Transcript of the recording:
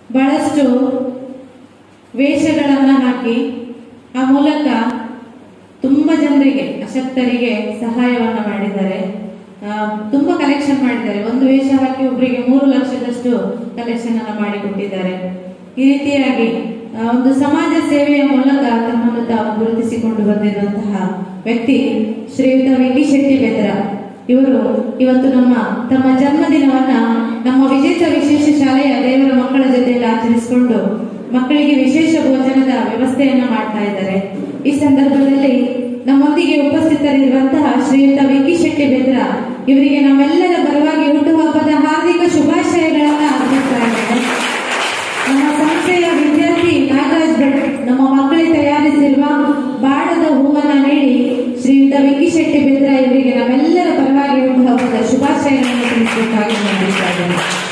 ಬಹಳಷ್ಟು ವೇಷಗಳನ್ನ ಹಾಕಿ ಆ ಮೂಲಕ ತುಂಬಾ ಜನರಿಗೆ ಅಶಕ್ತರಿಗೆ ಸಹಾಯವನ್ನ ಮಾಡಿದ್ದಾರೆ ಆ, ತುಂಬಾ ಕಲೆಕ್ಷನ್ ಮಾಡಿದ್ದಾರೆ ಒಂದು ವೇಷ ಹಾಕಿ ಒಬ್ಬರಿಗೆ ಮೂರು ಲಕ್ಷದಷ್ಟು ಕಲೆಕ್ಷನ್ ಅನ್ನ ಮಾಡಿಕೊಟ್ಟಿದ್ದಾರೆ ಈ ರೀತಿಯಾಗಿ ಆ, ಒಂದು ಸಮಾಜ ಸೇವೆಯ ಮೂಲಕ ತಮ್ಮನ್ನು ತಾವು ಗುರುತಿಸಿಕೊಂಡು ಬಂದಿರುವಂತಹ ವ್ಯಕ್ತಿ ಶ್ರೀಯುತ ವಿಕಿ ಶೆಟ್ಟಿ ಬೆದ್ರ ಇವರು ಇವತ್ತು ನಮ್ಮ ತಮ್ಮ ಜನ್ಮದಿನವನ್ನ ನಮ್ಮ ವಿಜೇತ ವಿಶೇಷ ಶಾಲೆಯ ದೇವರ ಮಕ್ಕಳ ಜೊತೆಯಲ್ಲಿ ಆಚರಿಸಿಕೊಂಡು ಮಕ್ಕಳಿಗೆ ವಿಶೇಷ ಭೋಜನದ ವ್ಯವಸ್ಥೆಯನ್ನ ಮಾಡ್ತಾ ಇದ್ದಾರೆ ಈ ಸಂದರ್ಭದಲ್ಲಿ ನಮ್ಮೊಂದಿಗೆ ಉಪಸ್ಥಿತರಿರುವಂತಹ ಶ್ರೀಯುತ ವಿಕಿ ಶೆಟ್ಟಿ ಬೆದ್ರ ಇವರಿಗೆ ನಮ್ಮೆಲ್ಲರ ಪರವಾಗಿ ಹುಟ್ಟುಹಬ್ಬದ ಹಾರ್ದಿಕ ಶುಭಾಶಯಗಳನ್ನ ಅರ್ಪಿಸ್ತಾ ಇದ್ದೇನೆ ನಮ್ಮ ಸಂಸ್ಥೆಯ ವಿದ್ಯಾರ್ಥಿ ನಾಗರಾಜ್ ಭಟ್ ನಮ್ಮ ಮಕ್ಕಳಿಗೆ ತಯಾರಿಸಿರುವ ಬಾಣದ ಹೂವನ್ನ ನೀಡಿ ಶ್ರೀಯುತ ವಿಕಿ ಶೆಟ್ಟಿ ಬೆದ್ರ ಇವರಿಗೆ ನಮ್ಮೆಲ್ಲರ ಪರವಾಗಿ ಹುಟ್ಟುಹಬ್ಬದ ಶುಭಾಶಯಗಳನ್ನು ತಿಳಿಸಬೇಕಾಗಿ ನಾನು ಬಯಸ್ತಾ ಇದ್ದೇನೆ